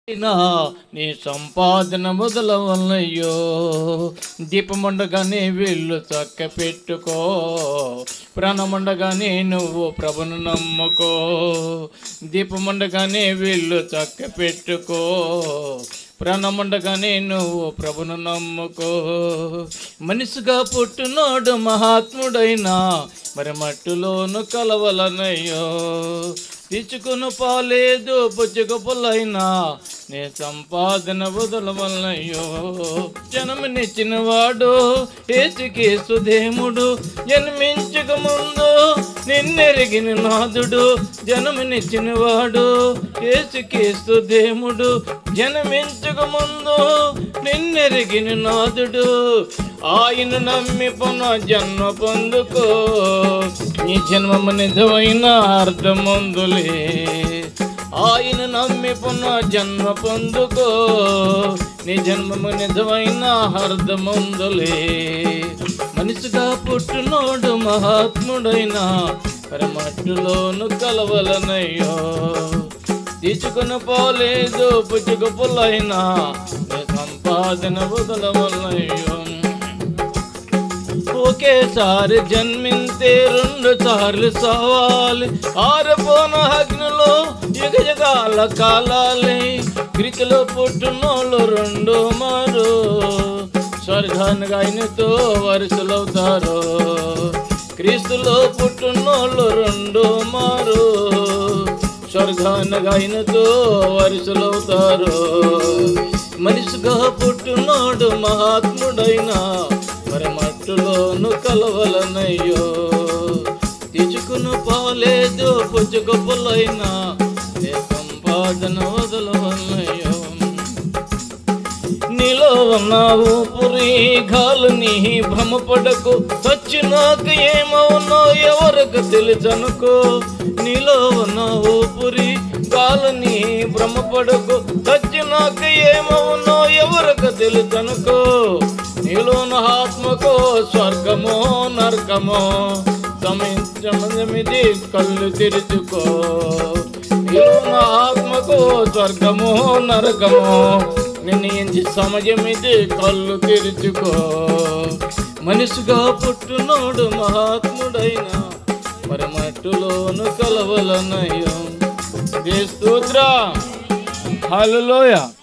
అయినా నీ సంపాదన మొదలవన్నయ్యో దీపముండగానే వీళ్ళు చక్క పెట్టుకో ప్రాణముండగానే నువ్వు ప్రభును నమ్ముకో దీపముండగానే వీళ్ళు చక్క పెట్టుకో ప్రాణముండగానే నువ్వు ప్రభును నమ్ముకో మనిషిగా పుట్టినోడు మహాత్ముడైనా మరి మట్టులోను కలవలనయ్యో తీసుకుని పాలేదు పుచ్చుకు పుల్లైనా నీ సంపాదన వదలవలనయ్యో జన్మనిచ్చిన వాడు ఏసుకేసు దేముడు జన్మించక ముందు నిన్నెరిగిన నాదుడు జన్మనిచ్చిన వాడు ఏసుకేసు దేముడు జన్మించక ముందు నిన్నెరిగిన నాదుడు ఆయన నమ్మి పునః జన్మ పొందుకో నీ జన్మము నిజమైన అర్థముందులే ఆయన నమ్మి పునః జన్మ పొందుకో నీ జన్మము నిజమైన అర్థముందులే మనిషిగా పుట్టినోడు మహాత్ముడైన పరమట్టులోను కలవలనయ్యో తీసుకుని పోలేదు పుచ్చుకు పుల్లైనా నీ సంపాదన వదలవలనయ్యో ఒకేసారి జన్మింతే రెండు సార్లు సవాలి ఆరపోన అగ్నిలో యుగ యుగాల కాలాలే గ్రీకులో పుట్టినోళ్ళు రెండు మారు స్వర్గానికి ఆయనతో వరుసలవుతారు క్రీస్తులో పుట్టినోళ్ళు రెండు మారు స్వర్గానికి ఆయనతో వరుసలవుతారు మనిషిగా పుట్టినోడు మహాత్ముడైనా మరి మట్టులోను కలవలనయ్యో తీసుకుని పోలేదు పుచ్చుకు పుల్లైనా నీ సంపాదన వదలవలనయ్యో నీలో ఉన్నావు పురి గాలుని భ్రమపడకు చచ్చినాక ఏమవునో ఎవరికి తెలుసనుకో నీలో ఉన్నావు పురి గాలుని భ్రమపడకు చచ్చినాక ఏమవునో ఎవరికి తెలుసనుకో నీలోన ఆత్మకో స్వర్గమో నరకమో సమయమిది కళ్ళు తెరుచుకో నీలోన ఆత్మకో స్వర్గమో నరకమో నిర్ణయించి సమయం ఇది కళ్ళు తెరుచుకో మనిషిగా పుట్టునోడు మహాత్ముడైన మరి మట్టులోను కలవలనయ్యో దే స్తోత్ర హల్లెలూయా